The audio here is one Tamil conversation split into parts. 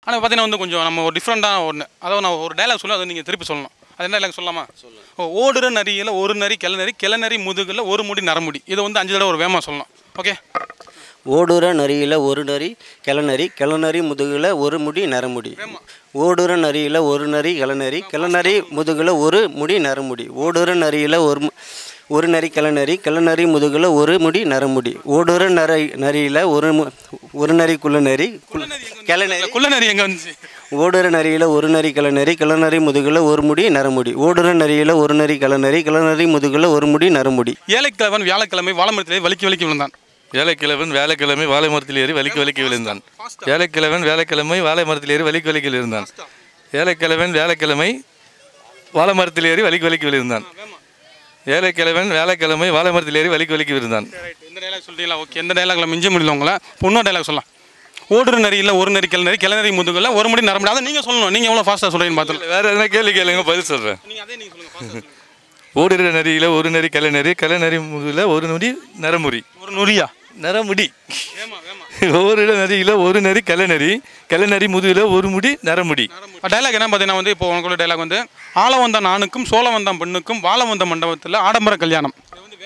ஆனால் பார்த்தீங்கன்னா வந்து கொஞ்சம் நம்ம ஒரு டிஃப்ரெண்ட்டான ஒன்று அதாவது நான் ஒரு டைலாக் சொல்லுவேன் அதை நீங்கள் திருப்பி சொல்லணும் அது என்ன டைலாக் சொல்லலாமா ஓ, ஓடுற நரியில் ஒரு நரி கிள நரி கிள நரி முதுகில் ஒரு முடி நரமுடி இதை வந்து அஞ்சு தடவை ஒரு வேமா சொல்லணும் ஓகே ஓடுற நரியில் ஒரு நரி கிளநரி கிளநரி முதுகில் ஒரு முடி நரமுடி ஓடுற நரியில் ஒரு நரி கிளநரி கிளநரி முதுகில் ஒரு முடி நரமுடி ஓடுற நரியில் ஒரு மு- ஒரு நரி கிளநரி கிளநரி முதுகில் ஒரு முடி நரமுடி ஓடுற நரி நரியில் ஒரு மு- ஒரு நரி குள்ளநரி கிளநரி குள்ள நரி எங்கே வந்துச்சு ஓடுற நரியில் ஒரு நரி கிளநரி கிளநரி முதுகில் ஒரு முடி நரமுடி ஓடுற நரியில் ஒரு நரி கிளநரி கிளநரி முதுகில் ஒரு முடி நரமுடி ஏழைக்கிழவன் வியாழக்கிழமை வாழமரத்திலே வலிக்கி வலிக்கி விழுந்தான் ஏழைக்கிழவன் வேலைக்கிழமை வாழை மரத்தில் ஏறி வலிக்கு வலிக்கு விழுந்தான் ஏழைக்கிழவன் வேலைக்கிழமை வாழை மரத்தில் ஏறி வலிக்கு வலிக்கு விழுந்தான் ஏழைக்கிழவன் வேலைக்கிழமை வாழை மரத்தில் ஏறி வலிக்கு வலிக்கு விழுந்தான் ஏழைக்கிழவன் வேலைக்கிழமை வாழை மரத்தில் ஏறி வலிக்கு வலிக்கு விழுந்தான் இந்த டைலாக் சொல்லிட்டீங்களா ஓகே எந்த டைலாக்ல மிஞ்ச முடியல உங்களை பொண்ணு டைலாக் சொல்லலாம் ஓடுற நரியில் ஒரு நரி கிள நரி கிள நரி முதுகில் ஒரு முடி நரமுடி அதை நீங்கள் சொல்லணும் நீங்கள் எவ்வளோ ஃபாஸ்ட்டாக சொல்கிறீங்கன்னு பார்த்து வேற எதனா கேள்வி கேளுங்க பதில் சொல்கிறேன் நீங்கள் அதே நீங்கள் சொல்லுங்கள் ஓடுற நரியில் ஒரு நரி கலை நரி கலை நரி முதுகில் ஒரு நொடி நரமுடி ஒரு நுரியா நரமுடி வேமா வேமா ஓடுற நரியில் ஒரு நரி கலை நரி கலை நரி முதுகில் ஒரு முடி நரமுடி டைலாக் என்ன பார்த்தீங்கன்னா வந்து இப்போ உங்களுடைய டைலாக் வந்து ஆள வந்தான் ஆணுக்கும் சோழ வந்தான் பெண்ணுக்கும் வாழ வந்த மண்டபத்தில் ஆடம்பர கல்யாணம்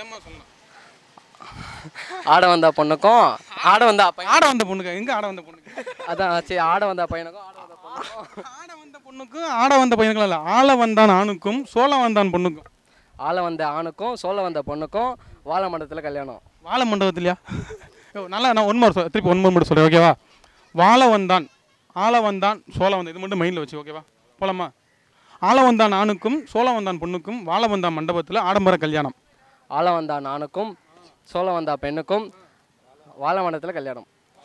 ஆட வந்த பொண்ணுக்கும் ஆட வந்த பையன் ஆட வந்த பொண்ணுக்கு எங்கே ஆட வந்த பொண்ணுக்கு அதான் சரி ஆட வந்த பையனுக்கும் ஆட வந்த பொண்ணுக்கும் ஆட வந்த பொண்ணுக்கும் ஆட வந்த பையனுக்கும் இல்லை ஆள வந்தான் ஆணுக்கும் சோழ வந்தான் பொண்ணுக்கும் ஆள வந்த ஆணுக்கும் சோழ வந்த பொண்ணுக்கும் வாழை மண்டபத்தில் கல்யாணம் வாழ மண்டபத்திலையா ஐயோ, நல்லா நான் ஒன் மோர் சொல் திருப்பி ஒன் மோர் மட்டும் சொல்கிறேன் ஓகேவா வாழ வந்தான் ஆள வந்தான் சோழ வந்தான் இது மட்டும் மைண்டில் வச்சு ஓகேவா போலாமா ஆள வந்தான் ஆணுக்கும் சோழ வந்தான் பொண்ணுக்கும் வாழ வந்தான் மண்டபத்தில் ஆடம்பர கல்யாணம் ஆள வந்த ஆணுக்கும் சோழ வந்த பெண்ணுக்கும் வாழை மண்டபத்தில் கல்யாணம்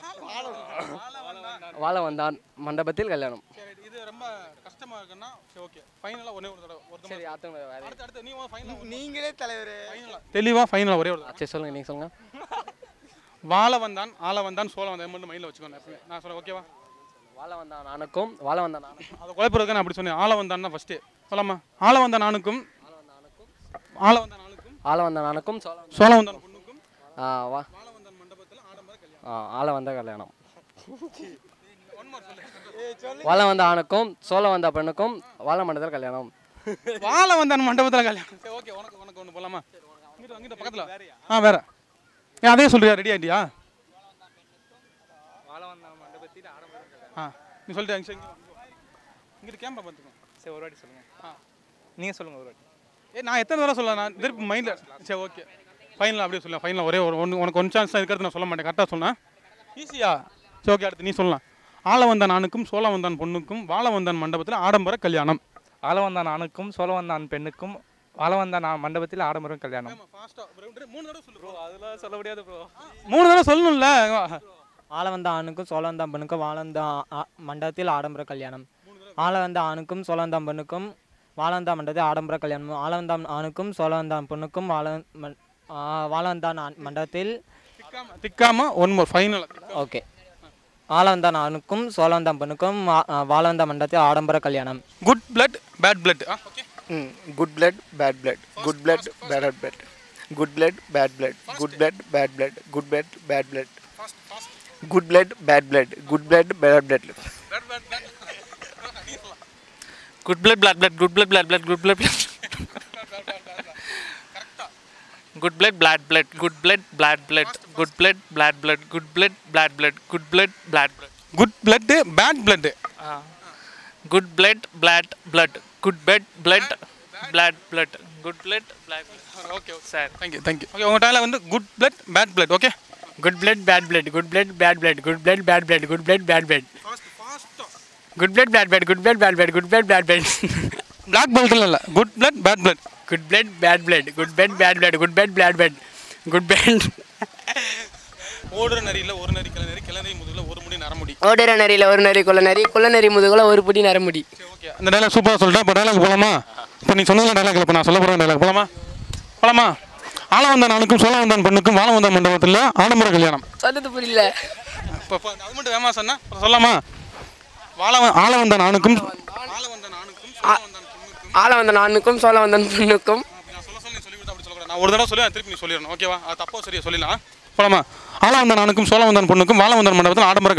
வாழ வந்தான் மண்டபத்தில் கல்யாணம் இது ரொம்ப கஷ்டமாக இருக்குன்னா சரி ஓகே ஃபைனலாக ஒரே ஒரு தடவை ஒரு சரி அடுத்த வேற அடுத்து அடுத்து நீ ஃபைனல் நீங்களே தலைவர் தெளிவாக ஃபைனலாக ஒரே ஒரு தடவை சரி சொல்லுங்க நீங்கள் சொல்லுங்க வாழ வந்தான் ஆள வந்தான் சோழ வந்தான் இது மட்டும் மைண்டில் வச்சுக்கோங்க எப்பவுமே நான் சொல்கிறேன் ஓகேவா வாழ வந்தான் ஆணுக்கும் வாழ வந்தான் ஆணுக்கும் அதை குழப்பறதுக்கு நான் அப்படி சொன்னேன் ஆள வந்தான் தான் ஃபஸ்ட்டு சொல்லாமா ஆள வந்தான் ஆணுக்கும் ஆள வந்தான் ஆணுக்கும் ஆள வந்தான் ஆணுக்கும் சோழ வந்தான் சோழ வந்தான் பொண்ணுக்கும் ஆ வா ஆ ஆள வந்த கல்யாணம் வாழ வந்த ஆணுக்கும் சோழ வந்த பெண்ணுக்கும் வாழ மண்டபத்தில் கல்யாணம் வாழ வந்தான் மண்டபத்தில் கல்யாணம் சரி ஓகே உனக்கு உனக்கு ஒன்று போலாமா இங்கிட்ட அங்கிட்ட பக்கத்தில் ஆ வேற ஏன் அதே சொல்றியா ரெடி ஆயிட்டியா ஆ நீ சொல்லிட்டு அங்கே இங்கிட்ட கேமரா பார்த்துக்கோ சரி ஒரு வாட்டி சொல்லுங்க நீங்கள் சொல்லுங்க ஒரு வாட்டி ஏ நான் எத்தனை தடவை சொல்ல நான் திருப்பி மைண்டில் சரி ஓகே ஃபைனல் அப்படியே சொல்லலாம் ஃபைனல் ஒரே ஒரு ஒன்று உனக்கு ஒன் சான்ஸ் தான் இருக்கிறது நான் சொல்ல மாட்டேன் கரெக்டாக சொன்னேன் ஈஸியா சரி ஓகே அடுத்து நீ சொல்லலாம் ஆள வந்தான் ஆணுக்கும் சோழ வந்தான் பொண்ணுக்கும் வாழ வந்தான் மண்டபத்தில் ஆடம்பர கல்யாணம் ஆள வந்தான் ஆணுக்கும் சோழ வந்தான் பெண்ணுக்கும் வாழ வந்தான் ஆ- மண்டபத்தில் ஆடம்பரம் கல்யாணம் மூணு தடவை சொல்லு ப்ரோ அதெல்லாம் சொல்ல முடியாது ப்ரோ மூணு தடவை சொல்லணும்ல ஆள வந்த ஆணுக்கும் சோழ வந்த பெண்ணுக்கும் வாழ வந்த ஆ- ஆ- மண்டபத்தில் ஆடம்பர கல்யாணம் ஆள வந்த ஆணுக்கும் சோழ வந்த பெண்ணுக்கும் வாழ வந்த மண்டபத்தில் ஆடம்பர கல்யாணம் ஆள வந்த ஆணுக்கும் சோழ வந்த பெண்ணுக்கும் வாழ மண்- ஆ, வாழ வந்த ஆண் மண்டபத்தில் திக்காம திக்காம ஒன் மோர் ஃபைனல் ஓகே ஆள வந்த ஆணுக்கும் சோழ வந்த பெண்ணுக்கும் வா- ஆ, வாழ வந்த மண்டபத்தில் ஆடம்பர கல்யாணம் good blood bad blood okay good blood bad blood good blood bad blood good blood bad blood good blood bad blood good blood bad blood good blood bad blood good blood bad blood good blood blood blood good blood blood blood good blood good blood blood blood good blood blood blood good blood blood blood good blood blood blood good blood blood blood good blood bad blood good blood blood blood good blood blood blood blood good blood blood okay okay sir thank you thank you okay உங்கள் டைலாக் வந்து good blood bad blood okay good blood bad blood good blood bad blood good blood bad blood good blood bad blood good blood bad blood good blood bad blood good blood bad blood black belt இல்லை good blood bad blood good blood bad blood good blood bad blood good blood bad blood good blood ஓடுற நரியில் ஒரு நரி கிள நரி கிள நரி முதுகில் ஒரு முடி நரமுடி ஓடுற நரியில் ஒரு நரி குள்ள நரி குள்ள நரி முதுகுல ஒரு புடி நரமுடி ஓகே அந்த டைலாக் சூப்பராக சொல்லிட்டேன் இப்போ டைலாக் போலாமா இப்போ நீ சொன்னதில் டைலாக் இப்போ நான் சொல்ல போகிற டைலாக் போலாமா போலாமா ஆள வந்தான் ஆணுக்கும் சோழ வந்தான் பெண்ணுக்கும் வாழ வந்தான் மண்டபத்தில் ஆடம்பர கல்யாணம் சொன்னது புரியல இப்போ இப்போ அது மட்டும் வேமா சொன்னா அப்புறம் சொல்லாமா வாழ வ- ஆள வந்தான் ஆணுக்கும் ஆள வந்தான் ஆணுக்கும் சோழ வந்தான் பெண்ணுக்கும் ஆள வந்த ஆணுக்கும் சோழ வந்தன் பெண்ணுக்கும் நான் சொல்ல சொல்லி சொல்லி கொடுத்தா அப்படி சொல்லக்கூடாது நான் ஒரு தடவை சொல்லி நான் திருப்பி நீ சொல்லிடணும் ஓகேவா அது தப்போ சரியா சொல்லிடலாம் போலாமா ஆள வந்தான் ஆணுக்கும் சோழ வந்தான் பொண்ணுக்கும் வாழ வந்தான் மண்டபத்தில் ஆடம்பர கல்யாணம்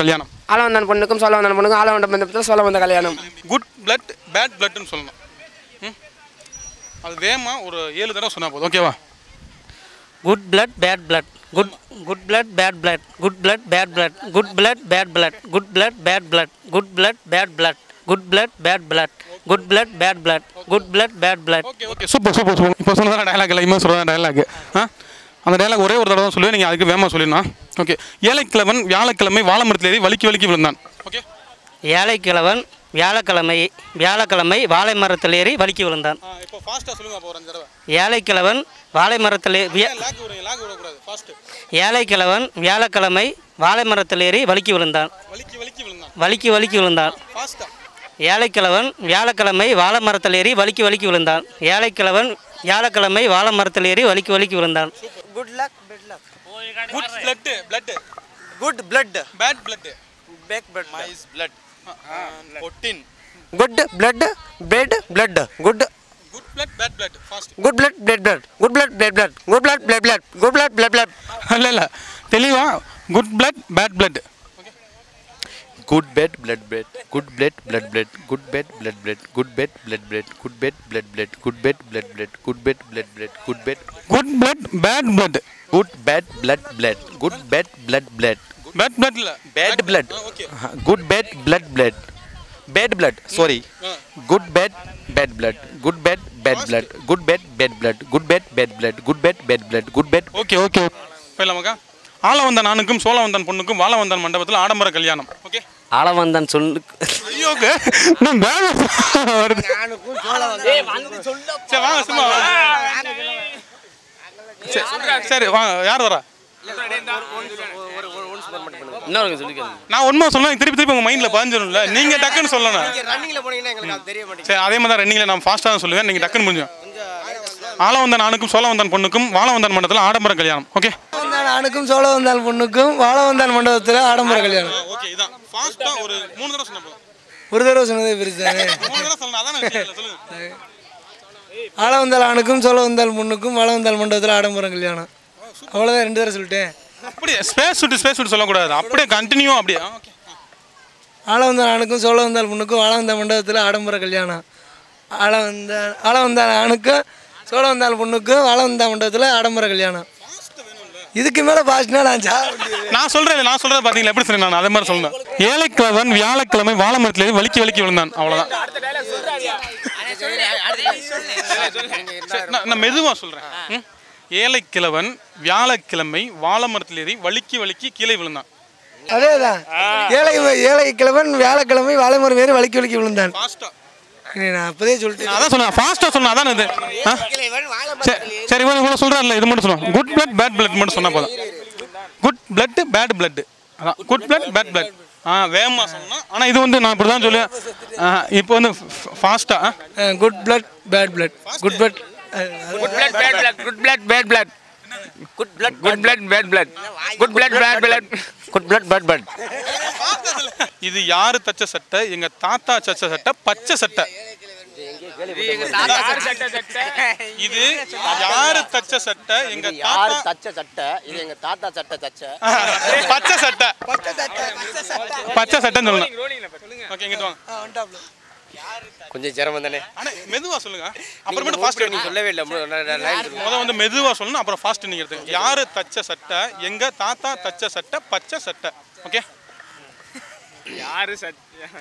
ஆள வந்தான் பொண்ணுக்கும் சொல்ல வந்தான் பொண்ணுக்கும் ஆள வந்த பந்தத்தில் சொல்ல வந்த கல்யாணம் குட் பிளட் பேட் பிளட்னு சொல்லணும் ம் அது வேகமா ஒரு ஏழு தடவை சொன்னா போதும் ஓகேவா good blood bad blood good good blood bad blood good blood bad blood good blood bad blood good blood bad blood good blood bad blood good blood bad blood good blood bad blood good blood bad blood okay okay super super super இப்போ சொன்னதான் டைலாக் இல்லை இனிமேல் சொல்கிறதா டைலாக் ஆ அந்த டைலாக் ஒரே ஒரு தடவை தான் சொல்லுவேன் நீங்கள் அதுக்கு வேகமாக சொல்லிடணும் ஓகே ஏழைக்கிழவன் வியாழக்கிழமை வாழை மரத்தில் ஏறி வலிக்கி வலிக்கி விழுந்தான் ஓகே ஏழைக்கிழவன் வியாழக்கிழமை வியாழக்கிழமை வாழை மரத்தில் ஏறி வலிக்கி விழுந்தான் இப்போ ஃபாஸ்ட்டாக சொல்லுங்க அப்போ ஒரு அஞ்சு தடவை ஏழைக்கிழவன் வாழை மரத்தில் ஏ- வியா- லாக் விடுங்க லாக் விடக்கூடாது ஃபாஸ்ட்டு ஏழைக்கிழவன் வியாழக்கிழமை வாழை மரத்தில் ஏறி வலிக்கி விழுந்தான் வலிக்கி வலிக்கி விழுந்தான் வலிக்கி வலிக்கி விழுந்தான் ஃபாஸ்ட்டாக ஏழைக்கிழவன் வியாழக்கிழமை வாழை மரத்தில் ஏறி வலிக்கி வலிக்கி விழுந்தான் ஏழைக்கிழவன் வியாழக்கிழமை வாழை மரத்தில் ஏறி வலிக்கி வலிக்கி விழுந்தான் good luck bed luck good blood blood good blood bad blood back blood mice blood ஒட்டின் good blood bed blood good good blood bad blood fast good blood blood blood good blood blood blood good blood blood blood good blood blood blood இல்லை இல்லை தெளிவா good blood bad blood Good bed, blood blood. Good bed, blood blood. Good bed, blood blood. Good bed, blood blood. Good bed, blood blood. Good bed, blood blood. Good bed, blood blood. Good bed. Good blood bad blood Good bed, blood blood. Good bed, blood blood. Bad blood இல்லை Bad blood. Okay Uh, Good bed, blood blood. Bad blood. Sorry. Good bed, bad blood. Good bed, bad blood. Good bed, bad blood. Good bed, bad blood. Good bed, bad blood. Good bed. Okay okay போயிடலாமாக்கா ஆள வந்தான் நானுக்கும் சோழ வந்தான் பொண்ணுக்கும் வாழ வந்தான் மண்டபத்தில் ஆடம்பர கல்யாணம் ஓகே ஆளவந்தான் சொல்லு ஐயோக்கு நான் வேலை வருது சரி வாங்க சும்மா வாங்க. சரி, சரி வாங்க யார் வரா இன்னொரு சொல்லிக்கிறேன் நான் உண்மை சொல்லணும் திருப்பி திருப்பி உங்கள் மைண்டில் பதிஞ்சிடும்ல நீங்கள் டக்குன்னு சொல்லணும் ரன்னிங்கில் போனீங்கன்னா எங்களுக்கு அது தெரிய மாட்டேங்குது சரி அதே மாதிரி தான் ரன்னிங்கில் நான் ஃபாஸ்ட்டாக தான் சொல்லுவேன் நீங்கள் டக்குன்னு முடிஞ்சோம் ஆள வந்தான் நானுக்கும் சோழ வந்தான் பொண்ணுக்கும் வாழ வந்தான் மண்டபத்தில் ஆடம்பர கல்யாணம் ஓகே வந்தான் ஆணுக்கும் சோழ வந்தால் பொண்ணுக்கும் வாழ வந்தான் மண்டபத்தில் ஆடம்பர கல்யாணம் ஓகே இதான் ஃபாஸ்ட்டாக ஒரு மூணு தடவை சொன்ன போதும் ஒரு தடவை சொன்னதே பெருசானே மூணு தடவை சொல்லணும் அதான் நான் விஷயம் இல்லை, சொல்லுங்க ஆள வந்தால் ஆணுக்கும் சோழ வந்தால் பொண்ணுக்கும் வாழ வந்தால் மண்டபத்தில் ஆடம்பர கல்யாணம் அவ்வளோதான் ரெண்டு தடவை சொல்லிட்டேன் அப்படியே ஸ்பேஸ் விட்டு ஸ்பேஸ் விட்டு சொல்லக்கூடாது அப்படியே கண்டினியூ அப்படியே ஓகே ஆள வந்தால் ஆணுக்கும் சோழ வந்தால் பொண்ணுக்கும் வாழ வந்தால் மண்டபத்தில் ஆடம்பர கல்யாணம் ஆள வந்த ஆள வந்தால் ஆணுக்கும் சோழ வந்தால் பொண்ணுக்கும் வாழ வந்தால் மண்டபத்தில் ஆடம்பர கல்யாணம் இதுக்கு மேலே பாஸ்ட்னா நான் சா நான் சொல்றேன் நான் சொல்றது பாத்தீங்களா எப்படி சொன்னேன் நான் அதே மாதிரி சொல்லணும் ஏழைக்கிழவன் வியாழக்கிழமை வாழை மரத்துல ஏறி வலிக்கி வலிக்கி விழுந்தான் அவ்வளவுதான் சரி, நான் நான் மெதுவா சொல்றேன் ம்? ஏழைக்கிழவன் வியாழக்கிழமை வாழை மரத்தில் ஏறி வலிக்கி வலிக்கி கீழே விழுந்தான் அதே தான் ஏழை ஏழை கிழவன் வியாழக்கிழமை வாழைமரம் வேறு வலிக்கி வலிக்கி விழுந்தான் நான் அப்போதே சொல்லிட்டேன் அதான் சொன்னேன் ஃபாஸ்டா சொன்னேன் அதான் இது ஆ? சரி சரி இவ்வளோ இவ்வளோ சொல்கிறார்ல இது மட்டும் சொல்லுவோம் குட் பிளட் பேட் பிளட் மட்டும் சொன்னால் போதும் குட் பிளட் பேட் பிளட் அதான் குட் பிளட் பேட் பிளட் ஆ வேகமாக சொன்னோம் ஆனால் இது வந்து நான் இப்படி தான் சொல்லுவேன் ஆ, இப்போ வந்து ஃபாஸ்ட்டாக good blood bad blood good blood Good blood, bad blood. Good blood, bad blood. Good blood, good blood, bad blood. Good blood, bad blood. Good blood bad blood இது யாரு தச்ச சட்டை எங்க தாத்தா தச்ச சட்டை பச்சை சட்டை இது யாரு தச்ச சட்டை எங்க யார் தாத்தா தச்ச சட்டை இது எங்க தாத்தா சட்டை தச்ச பச்சை சட்டை பச்சை சட்டைன்னு சொல்லணும் ஓகே இங்கிட்டு வாங்க கொஞ்சம் சிரமம் தானே ஆனா மெதுவா சொல்லுங்க அப்புறமேட்டு ஃபாஸ்ட் நீ சொல்லவே இல்லை முத வந்து மெதுவா சொல்லணும் அப்புறம் ஃபாஸ்ட் நீங்க எடுத்துங்க யாரு தச்ச சட்டை எங்க தாத்தா தச்ச சட்டை பச்சை சட்டை ஓகே யாரு சட்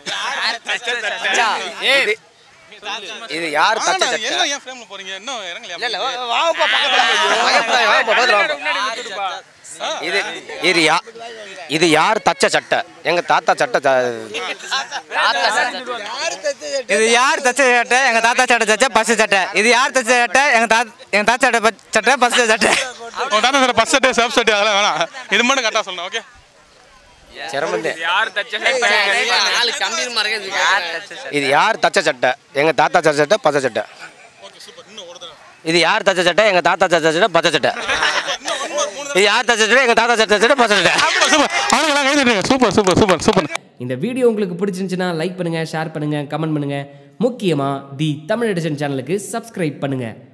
இது- இது யார் தச்ச ஆனா, சட்டை எல்லாம் ஏன் ஃப்ரேம்ல போறீங்க இன்னும் இறங்கலையா இல்ல, இல்ல, வா- வாப்பா பக்கத்துல பயப்படாத, வாப்பா, பக்கத்துல வாப்பா. இது இது யா இது யார் தச்ச சட்டை எங்க தாத்தா சட்டை த- இது யார் தச்ச சட்டை எங்க தாத்தா சட்டை தச்ச பச்சை சட்டை இது யார் தச்ச சட்டை எங்க தாத்தா எங்க தாத்தா சட்டை பச்சை சட்டை பச்சை சட்டை உங்க தாத்தா சட்டை பஸ் சட்டை சேப் சட்டை அதெல்லாம் வேணாம் இது மட்டும் கரெக்டா சொல்லணும் ஓகே சிரமம் தான். யார் தச்ச இது யார் தச்ச சட்டை எங்க தாத்தா தச்ச சட்டை பச்சை சட்டை இது யார் தச்ச சட்டை எங்க தாத்தா தச்ச சட்டை பச்சை சட்டை இது யார் தச்ச சட்டை எங்க தாத்தா தச்ச சட்டை பச்சை சட்டை சூப்பர் சூப்பர் சூப்பர் சூப்பர் இந்த வீடியோ உங்களுக்கு பிடிச்சிருந்துச்சுன்னா லைக் பண்ணுங்கள் ஷேர் பண்ணுங்கள் கமெண்ட் பண்ணுங்கள் முக்கியமாக தி தமிழ் எடிஷன் சேனலுக்கு சப்ஸ்கிரைப் பண்ணுங்கள்